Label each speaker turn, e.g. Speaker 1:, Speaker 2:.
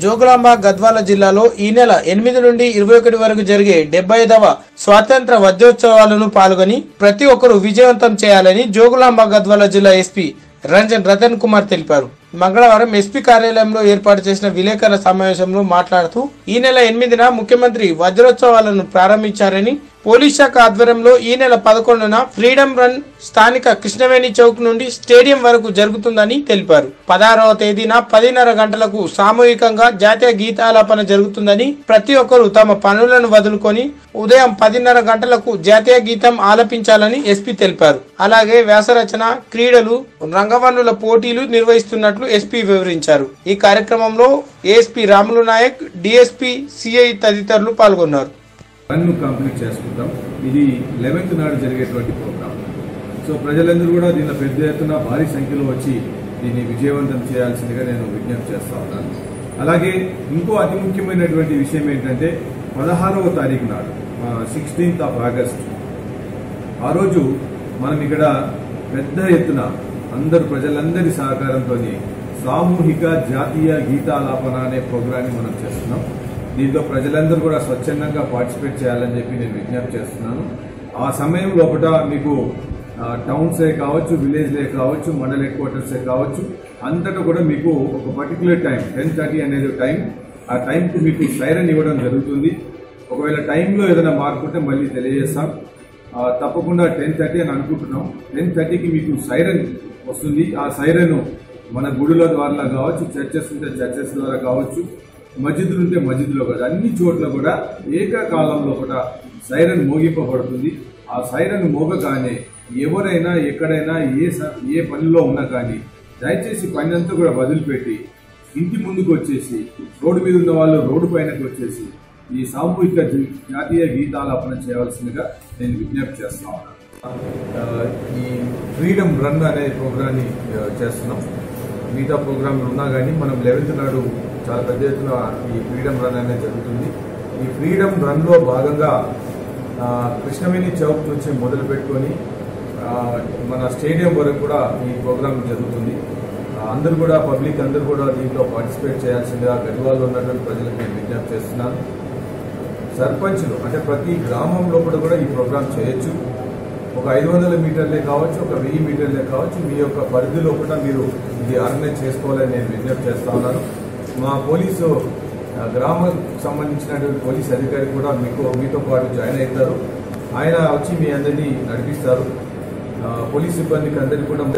Speaker 1: జోగులాంబ గద్వాల జిల్లాలో ఈ నెల ఎనిమిది నుండి ఇరవై ఒకటి వరకు జరిగే డెబ్బై ఐదవ స్వాతంత్ర వజ్రోత్సవాలను పాల్గొని ప్రతి ఒక్కరూ విజయవంతం చేయాలని జోగులాంబ గద్వాల జిల్లా ఎస్పీ రంజన్ రతన్ కుమార్ తెలిపారు మంగళవారం ఎస్పీ కార్యాలయంలో ఏర్పాటు చేసిన విలేకరుల సమావేశంలో మాట్లాడుతూ ఈ నెల ఎనిమిదిన ముఖ్యమంత్రి వజ్రోత్సవాలను ప్రారంభించారని పోలీస్ శాఖ ఆధ్వర్యంలో ఈ నెల పదకొండున ఫ్రీడమ్ రన్ స్థానిక కృష్ణవేణి చౌక్ నుండి స్టేడియం వరకు జరుగుతుందని తెలిపారు పదహారవ తేదీన పదిన్నర గంటలకు సామూహికంగా జాతీయ గీతాలాపన జరుగుతుందని ప్రతి ఒక్కరూ తమ పనులను వదులుకొని ఉదయం పదిన్నర గంటలకు జాతీయ గీతం ఆలపించాలని ఎస్పీ తెలిపారు అలాగే వ్యాసరచన క్రీడలు రంగవల్లుల పోటీలు నిర్వహిస్తున్నట్లు ఎస్పీ వివరించారు ఈ కార్యక్రమంలో ASP Ramulu Nayak DSP CI తదితరులు పాల్గొన్నారు
Speaker 2: రన్ కంప్లీట్ చేసుకుంటాం ఇది లెవెన్త్ నాడు జరిగేటువంటి ప్రోగ్రామ్ సో ప్రజలందరూ కూడా దీనిలో పెద్ద ఎత్తున భారీ సంఖ్యలో వచ్చి దీన్ని విజయవంతం చేయాల్సిందిగా నేను విజ్ఞప్తి చేస్తా ఉన్నాను అలాగే ఇంకో అతి ముఖ్యమైనటువంటి విషయం ఏంటంటే పదహారవ తారీఖు నాడు సిక్స్టీన్త్ ఆఫ్ ఆగస్ట్ ఆ రోజు మనం ఇక్కడ పెద్ద ఎత్తున అందరు ప్రజలందరి సహకారంతో సామూహిక జాతీయ గీతాలాపన అనే ప్రోగ్రాన్ని మనం చేస్తున్నాం దీంట్లో ప్రజలందరూ కూడా స్వచ్ఛందంగా పార్టిసిపేట్ చేయాలని చెప్పి నేను విజ్ఞప్తి చేస్తున్నాను ఆ సమయం లోపల మీకు ఆ, టౌన్సే కావచ్చు విలేజ్లే కావచ్చు మండల హెడ్ క్వార్టర్సే కావచ్చు అంతటా కూడా మీకు ఒక పర్టికులర్ టైం టెన్ థర్టీ అనేది టైం ఆ టైంకు మీకు సైరన్ ఇవ్వడం జరుగుతుంది ఒకవేళ టైంలో ఏదైనా మార్పు ఉంటే మళ్ళీ తెలియజేస్తాం ఆ, తప్పకుండా టెన్ థర్టీ అని అనుకుంటున్నాం టెన్ థర్టీకి మీకు సైరన్ వస్తుంది ఆ సైరన్ మన గుడుల ద్వారా కావచ్చు చర్చెస్ ఉంటే చర్చెస్ ద్వారా కావచ్చు మస్జిదులు ఉంటే మస్జిద్లో కావచ్చు అన్ని చోట్ల కూడా ఏకకాలంలో కూడా సైరన్ మోగింపబడుతుంది ఆ సైరన్ మోగగానే ఎవరైనా ఎక్కడైనా ఏ స- ఏ పనిలో ఉన్నా కానీ దయచేసి పని అంతా కూడా వదిలిపెట్టి ఇంటి ముందుకు వచ్చేసి రోడ్డు మీద ఉన్న వాళ్ళు రోడ్డు పైనకి వచ్చేసి ఈ సామూహిక జీ- జాతీయ గీతాలాపన చేయవలసిందిగా నేను విజ్ఞప్తి చేస్తా ఉన్నాను ఆ, ఈ ఫ్రీడమ్ రన్ అనే ప్రోగ్రాన్ని ఆ, చేస్తున్నాం మిగతా ప్రోగ్రాంలు ఉన్నా కానీ మనం లెవెన్త్ నాడు చాలా పెద్ద ఎత్తున ఈ ఫ్రీడమ్ రన్ అనేది జరుగుతుంది ఈ ఫ్రీడమ్ రన్లో భాగంగా ఆ, కృష్ణవేణి చౌక్ నుంచి మొదలు పెట్టుకొని ఆ, మన స్టేడియం వరకు కూడా ఈ ప్రోగ్రాం జరుగుతుంది ఆ, అందరూ కూడా పబ్లిక్ అందరూ కూడా దీంట్లో పార్టిసిపేట్ చేయాల్సిందిగా గద్వాల్లో ఉన్నటువంటి ప్రజలకు నేను విజ్ఞప్తి చేస్తున్నాను సర్పంచ్లు అంటే ప్రతి గ్రామం లోపల కూడా ఈ ప్రోగ్రాం చేయొచ్చు ఒక ఐదు వందల మీటర్లే కావచ్చు ఒక వెయ్యి మీటర్లే కావచ్చు మీ యొక్క పరిధి లోపల మీరు ఇది ఆర్గనైజ్ చేసుకోవాలని నేను విజ్ఞప్తి చేస్తా ఉన్నాను మా పోలీసు ఆ, గ్రామం సంబంధించినటువంటి పోలీస్ అధికారి కూడా మీకు మీతో పాటు జాయిన్ అవుతారు ఆయన వచ్చి మీ అందరినీ నడిపిస్తారు ఆ, పోలీస్ సిబ్బందికి అందరికీ కూడా